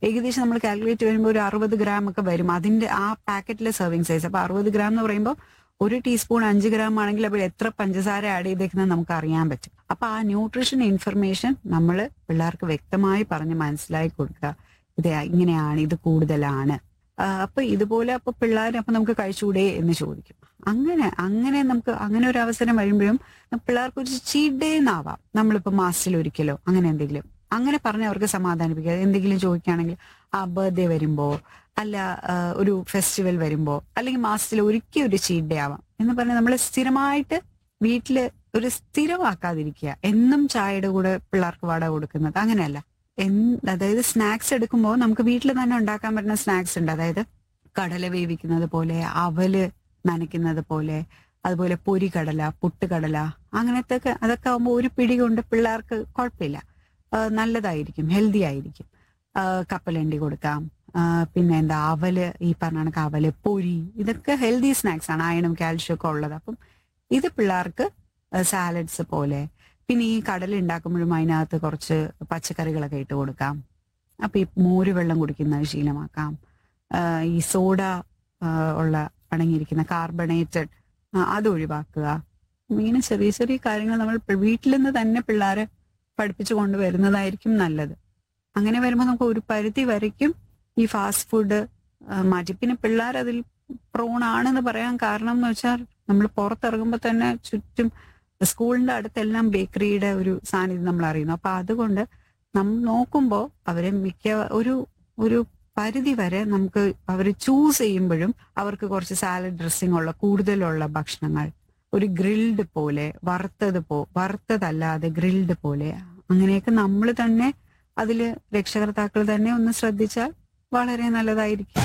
ഏകദേശം നമ്മൾ കാൽക്കുലേറ്റ് വരുമ്പോൾ ഒരു അറുപത് ഗ്രാം ഒക്കെ വരും അതിന്റെ ആ പാക്കറ്റിലെ സെർവിങ് സൈസ് അപ്പൊ അറുപത് ഗ്രാം എന്ന് പറയുമ്പോൾ ഒരു ടീസ്പൂൺ അഞ്ച് ഗ്രാം ആണെങ്കിൽ അപ്പോൾ എത്ര പഞ്ചസാര ആഡ് ചെയ്തേക്കുന്നത് നമുക്ക് അറിയാൻ പറ്റും അപ്പൊ ആ ന്യൂട്രീഷൻ ഇൻഫർമേഷൻ നമ്മൾ പിള്ളേർക്ക് വ്യക്തമായി പറഞ്ഞ് മനസ്സിലാക്കി കൊടുക്കുക ഇത് ഇങ്ങനെയാണ് ഇത് കൂടുതലാണ് ആ, അപ്പൊ ഇതുപോലെ അപ്പൊ പിള്ളേർ അപ്പൊ നമുക്ക് കഴിച്ചുകൂടെ എന്ന് ചോദിക്കും അങ്ങനെ അങ്ങനെ നമുക്ക് അങ്ങനെ ഒരു അവസരം വരുമ്പോഴും പിള്ളേർക്ക് ഒരു ചീറ്റ് ഡേ എന്നാവാം നമ്മളിപ്പോ മാസത്തിൽ ഒരിക്കലോ അങ്ങനെ എന്തെങ്കിലും അങ്ങനെ പറഞ്ഞ് അവർക്ക് സമാധാനിപ്പിക്കുക എന്തെങ്കിലും ചോദിക്കുകയാണെങ്കിൽ ആ ബർത്ത്ഡേ വരുമ്പോ അല്ല ആ, ഒരു ഫെസ്റ്റിവൽ വരുമ്പോ അല്ലെങ്കിൽ മാസത്തിൽ ഒരിക്കൽ ഒരു ചീറ്റ് ഡേ ആവാം എന്ന് പറഞ്ഞാൽ നമ്മൾ സ്ഥിരമായിട്ട് വീട്ടില് ഒരു സ്ഥിരമാക്കാതിരിക്കുക എന്നും ചായയുടെ കൂടെ പിള്ളേർക്ക് വട കൊടുക്കുന്നത് അങ്ങനെയല്ല എന്ത് അതായത് സ്നാക്സ് എടുക്കുമ്പോൾ നമുക്ക് വീട്ടിൽ തന്നെ ഉണ്ടാക്കാൻ പറ്റുന്ന സ്നാക്സ് ഉണ്ട് അതായത് കടല വേവിക്കുന്നത് പോലെ അവല് നനയ്ക്കുന്നത് പോലെ അതുപോലെ പൊരിക്കടല പുട്ടുകടല അങ്ങനത്തെ ഒക്കെ അതൊക്കെ ആകുമ്പോൾ ഒരു പിടി കൊണ്ട് പിള്ളേർക്ക് കുഴപ്പമില്ല ആ, നല്ലതായിരിക്കും ഹെൽത്തി ആയിരിക്കും ആ, കപ്പലണ്ടി കൊടുക്കാം ആ, പിന്നെ എന്താ അവല് ഈ പറഞ്ഞ കണക്ക് അവല് പൊരി ഇതൊക്കെ ഹെൽത്തി സ്നാക്സ് ആണ് അയണും കാൽഷ്യം ഒക്കെ ഉള്ളത് അപ്പം ഇത് പിള്ളേർക്ക് സാലഡ്സ് പോലെ പിന്നെ ഈ കടല ഉണ്ടാക്കുമ്പോഴും അതിനകത്ത് കുറച്ച് പച്ചക്കറികളൊക്കെ ഇട്ട് കൊടുക്കാം അപ്പൊ ഈ മോര് വെള്ളം കുടിക്കുന്നത് ശീലമാക്കാം ആ, ഈ സോഡ ആ, ഉള്ള അടങ്ങിയിരിക്കുന്ന കാർബണേറ്റഡ് അത് ഒഴിവാക്കുക ഇങ്ങനെ ചെറിയ ചെറിയ കാര്യങ്ങൾ നമ്മൾ പി- വീട്ടിൽ നിന്ന് തന്നെ പിള്ളേരെ പഠിപ്പിച്ചു കൊണ്ടുവരുന്നതായിരിക്കും നല്ലത് അങ്ങനെ വരുമ്പോൾ നമുക്ക് ഒരു പരിധി വരയ്ക്കും ഈ ഫാസ്റ്റ് ഫുഡ് മാറ്റി പിന്നെ പിള്ളേർ അതിൽ പ്രോൺ ആണെന്ന് പറയാൻ കാരണം എന്ന് വെച്ചാൽ നമ്മൾ പുറത്തിറങ്ങുമ്പോൾ തന്നെ ചുറ്റും സ്കൂളിന്റെ അടുത്തെല്ലാം ബേക്കറിയുടെ ഒരു സാന്നിധ്യം നമ്മൾ അറിയുന്നു അപ്പൊ അതുകൊണ്ട് നമ്മൾ നോക്കുമ്പോൾ അവരെ മിക്ക ഒരു ഒരു പരിധി വരെ നമുക്ക് അവർ ചൂസ് ചെയ്യുമ്പോഴും അവർക്ക് കുറച്ച് സാലഡ് ഡ്രസ്സിംഗ് ഉള്ള കൂടുതലുള്ള ഭക്ഷണങ്ങൾ ഒരു ഗ്രിൽഡ് പോലെ വറുത്തത് പോ വറുത്തതല്ലാതെ ഗ്രിൽഡ് പോലെ അങ്ങനെയൊക്കെ നമ്മൾ തന്നെ അതില് രക്ഷകർത്താക്കൾ തന്നെ ഒന്ന് ശ്രദ്ധിച്ചാൽ വളരെ നല്ലതായിരിക്കും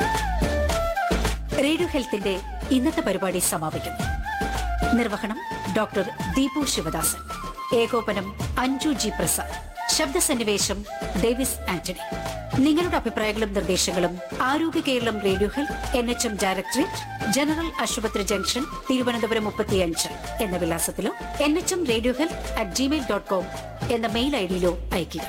റേഡിയോ ഹെൽത്തിന്റെ ഇന്നത്തെ പരിപാടി സമാപിക്കുന്നു നിർവഹണം ഡോക്ടർ ദീപു ശിവദാസൻ ഏകോപനം അഞ്ജു ജി പ്രസാദ് ശബ്ദസന്നിവേശം ഡേവിസ് ആന്റണി നിങ്ങളുടെ അഭിപ്രായങ്ങളും നിർദ്ദേശങ്ങളും Arogya Keralam radio health N H M directorate general ആശുപത്രി ജംഗ്ഷൻ തിരുവനന്തപുരം മുപ്പത്തിയഞ്ച് എന്ന വിലാസത്തിലോ N H M radio health at Gmail dot com എന്ന മെയിൽ ഐ ഡിയിലോ അയയ്ക്കുക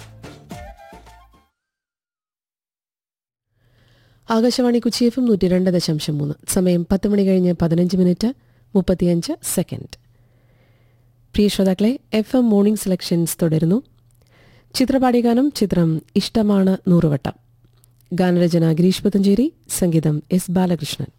ആകാശവാണി കുച്ചി എഫ് എം നൂറ്റി രണ്ട് ദശാംശം മൂന്ന് സമയം പത്ത് മണി കഴിഞ്ഞ് പതിനഞ്ച് മിനിറ്റ് മുപ്പത്തിയഞ്ച് സെക്കൻഡ് പ്രിയ ശ്രോതാക്കളെ എഫ് എം മോർണിംഗ് സെലക്ഷൻസ് തുടരുന്നു ചിത്രപാടി ഗാനം ചിത്രം ഇഷ്ടമാണ് നൂറുവട്ടം ഗാനരചന ഗിരീഷ് പത്തഞ്ചേരി സംഗീതം എസ് ബാലകൃഷ്ണൻ